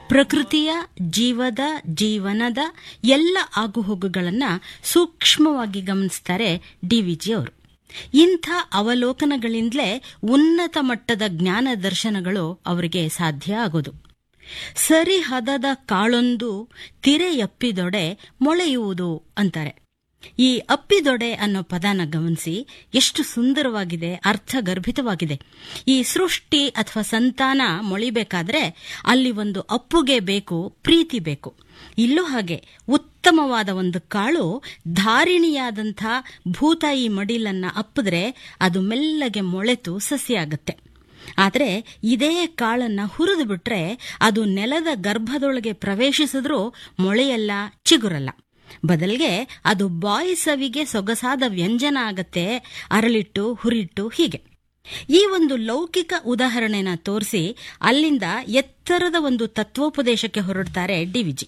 ಪ್ರಕೃತಿಯ ಜೀವದ ಜೀವನದ ಎಲ್ಲ ಆಗುಹೋಗುಗಳನ್ನ ಸೂಕ್ಷ್ಮವಾಗಿ ಗಮನಿಸ್ತಾರೆ ಡಿವಿಜಿ ಅವರು ಇಂಥ ಅವಲೋಕನಗಳಿಂದಲೇ ಉನ್ನತ ಮಟ್ಟದ ಜ್ಞಾನ ದರ್ಶನಗಳು ಅವರಿಗೆ ಸಾಧ್ಯ ಆಗೋದು ಸರಿ ಹದದ ಕಾಳೊಂದು ತಿರೆಯಪ್ಪಿದೊಡೆ ಮೊಳೆಯುವುದು ಅಂತಾರೆ ಈ ಅಪ್ಪಿದೊಡೆ ಅನ್ನೋ ಪದನ ಗಮನಿಸಿ ಎಷ್ಟು ಸುಂದರವಾಗಿದೆ ಅರ್ಥಗರ್ಭಿತವಾಗಿದೆ ಈ ಸೃಷ್ಟಿ ಅಥವಾ ಸಂತಾನ ಮೊಳಿಬೇಕಾದ್ರೆ ಅಲ್ಲಿ ಒಂದು ಅಪ್ಪುಗೆ ಬೇಕು ಪ್ರೀತಿ ಬೇಕು ಇಲ್ಲೂ ಹಾಗೆ ಉತ್ತಮವಾದ ಒಂದು ಕಾಳು ಧಾರಿಣಿಯಾದಂಥ ಭೂತಾಯಿ ಮಡಿಲನ್ನ ಅಪ್ಪಿದ್ರೆ ಅದು ಮೆಲ್ಲಗೆ ಮೊಳೆತು ಸಸ್ಯ ಆಗತ್ತೆ ಆದರೆ ಇದೇ ಕಾಳನ್ನ ಹುರಿದು ಬಿಟ್ರೆ ಅದು ನೆಲದ ಗರ್ಭದೊಳಗೆ ಪ್ರವೇಶಿಸಿದ್ರೂ ಮೊಳೆಯಲ್ಲ ಚಿಗುರಲ್ಲ ಬದಲಿಗೆ ಅದು ಬಾಯಿ ಸವಿಗೆ ಸೊಗಸಾದ ವ್ಯಂಜನ ಆಗತ್ತೆ ಅರಳಿಟ್ಟು ಹುರಿಟ್ಟು ಹೀಗೆ ಈ ಒಂದು ಲೌಕಿಕ ಉದಾಹರಣೆನ ತೋರಿಸಿ ಅಲ್ಲಿಂದ ಎತ್ತರದ ಒಂದು ತತ್ವೋಪದೇಶಕ್ಕೆ ಹೊರಡ್ತಾರೆ ಡಿವಿಜಿ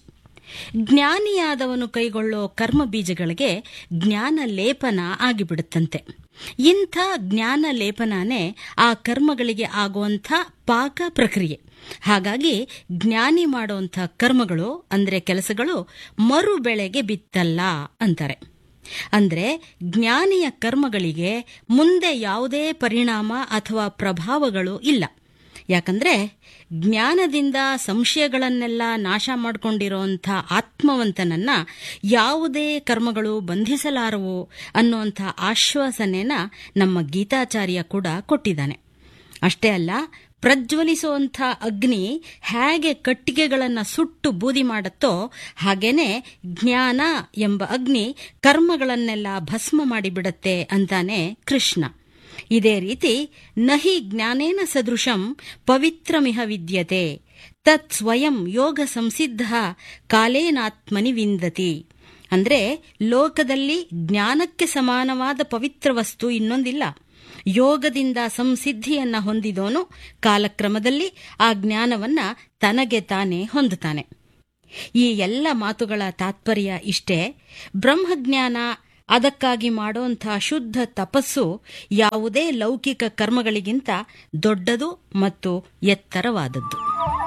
ಜ್ಞಾನಿಯಾದವನು ಕೈಗೊಳ್ಳೋ ಕರ್ಮ ಬೀಜಗಳಿಗೆ ಜ್ಞಾನ ಲೇಪನ ಆಗಿಬಿಡುತ್ತಂತೆ ಇಂಥ ಜ್ಞಾನ ಲೇಪನನೇ ಆ ಕರ್ಮಗಳಿಗೆ ಆಗುವಂಥ ಪಾಕ ಪ್ರಕ್ರಿಯೆ ಹಾಗಾಗಿ ಜ್ಞಾನಿ ಮಾಡುವಂಥ ಕರ್ಮಗಳು ಅಂದ್ರೆ ಕೆಲಸಗಳು ಮರು ಬೆಳೆಗೆ ಬಿತ್ತಲ್ಲ ಅಂತಾರೆ ಅಂದ್ರೆ ಜ್ಞಾನಿಯ ಕರ್ಮಗಳಿಗೆ ಮುಂದೆ ಯಾವುದೇ ಪರಿಣಾಮ ಅಥವಾ ಪ್ರಭಾವಗಳು ಇಲ್ಲ ಯಾಕಂದ್ರೆ ಜ್ಞಾನದಿಂದ ಸಂಶಯಗಳನ್ನೆಲ್ಲ ನಾಶ ಮಾಡಿಕೊಂಡಿರೋಂಥ ಆತ್ಮವಂತನನ್ನ ಯಾವುದೇ ಕರ್ಮಗಳು ಬಂಧಿಸಲಾರವು ಅನ್ನುವಂಥ ಆಶ್ವಾಸನೆನ ನಮ್ಮ ಗೀತಾಚಾರ್ಯ ಕೂಡ ಕೊಟ್ಟಿದ್ದಾನೆ ಅಷ್ಟೇ ಅಲ್ಲ ಪ್ರಜ್ವಲಿಸುವಂಥ ಅಗ್ನಿ ಹೇಗೆ ಕಟ್ಟಿಗೆಗಳನ್ನು ಸುಟ್ಟು ಬೂದಿ ಮಾಡುತ್ತೋ ಹಾಗೇನೆ ಜ್ಞಾನ ಎಂಬ ಅಗ್ನಿ ಕರ್ಮಗಳನ್ನೆಲ್ಲ ಭಸ್ಮ ಮಾಡಿಬಿಡತ್ತೆ ಅಂತಾನೆ ಕೃಷ್ಣ ಇದೇ ರೀತಿ ನಹಿ ಜ್ಞಾನೇನ ಸದೃಶಂ ಪವಿತ್ರಮಿಹ ವಿದ್ಯತೆ ತತ್ ಸ್ವಯಂ ಯೋಗ ಸಂಸಿದ್ಧ ಕಾಲೇನಾತ್ಮನಿ ವಿಂದತಿ ಅಂದ್ರೆ ಲೋಕದಲ್ಲಿ ಜ್ಞಾನಕ್ಕೆ ಸಮಾನವಾದ ಪವಿತ್ರ ವಸ್ತು ಇನ್ನೊಂದಿಲ್ಲ ಯೋಗದಿಂದ ಸಂಸಿದ್ಧಿಯನ್ನ ಹೊಂದಿದೋನು ಕಾಲಕ್ರಮದಲ್ಲಿ ಆ ಜ್ಞಾನವನ್ನ ತನಗೆ ತಾನೇ ಹೊಂದುತ್ತಾನೆ ಈ ಎಲ್ಲ ಮಾತುಗಳ ತಾತ್ಪರ್ಯ ಇಷ್ಟೇ ಬ್ರಹ್ಮಜ್ಞಾನ ಅದಕ್ಕಾಗಿ ಮಾಡುವಂಥ ಶುದ್ಧ ತಪಸ್ಸು ಯಾವುದೇ ಲೌಕಿಕ ಕರ್ಮಗಳಿಗಿಂತ ದೊಡ್ಡದು ಮತ್ತು ಎತ್ತರವಾದದ್ದು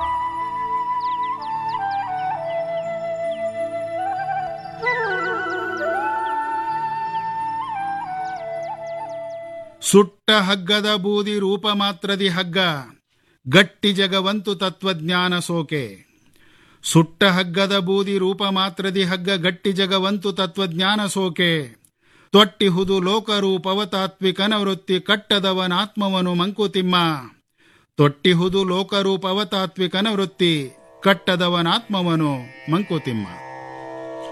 ಸುಟ್ಟ ಹಗ್ಗದ ಬೂದಿ ರೂಪ ಮಾತ್ರದಿ ಹಗ್ಗ ಗಟ್ಟಿ ಜಗವಂತು ತತ್ವಜ್ಞಾನ ಸೋಕೆ ಸುಟ್ಟ ಹಗ್ಗದ ಬೂದಿ ರೂಪ ಮಾತ್ರದಿ ಹಗ್ಗ ಗಟ್ಟಿ ಜಗವಂತು ತತ್ವಜ್ಞಾನ ಸೋಕೆ ತೊಟ್ಟಿಹುದು ಲೋಕರೂಪವತಾತ್ವಿಕನ ವೃತ್ತಿ ಕಟ್ಟದವನಾತ್ಮವನು ಮಂಕುತಿಮ್ಮ ತೊಟ್ಟಿಹುದು ಲೋಕರೂಪವತಾತ್ವಿಕನ ವೃತ್ತಿ ಕಟ್ಟದವನಾತ್ಮವನು ಮಂಕುತಿಮ್ಮ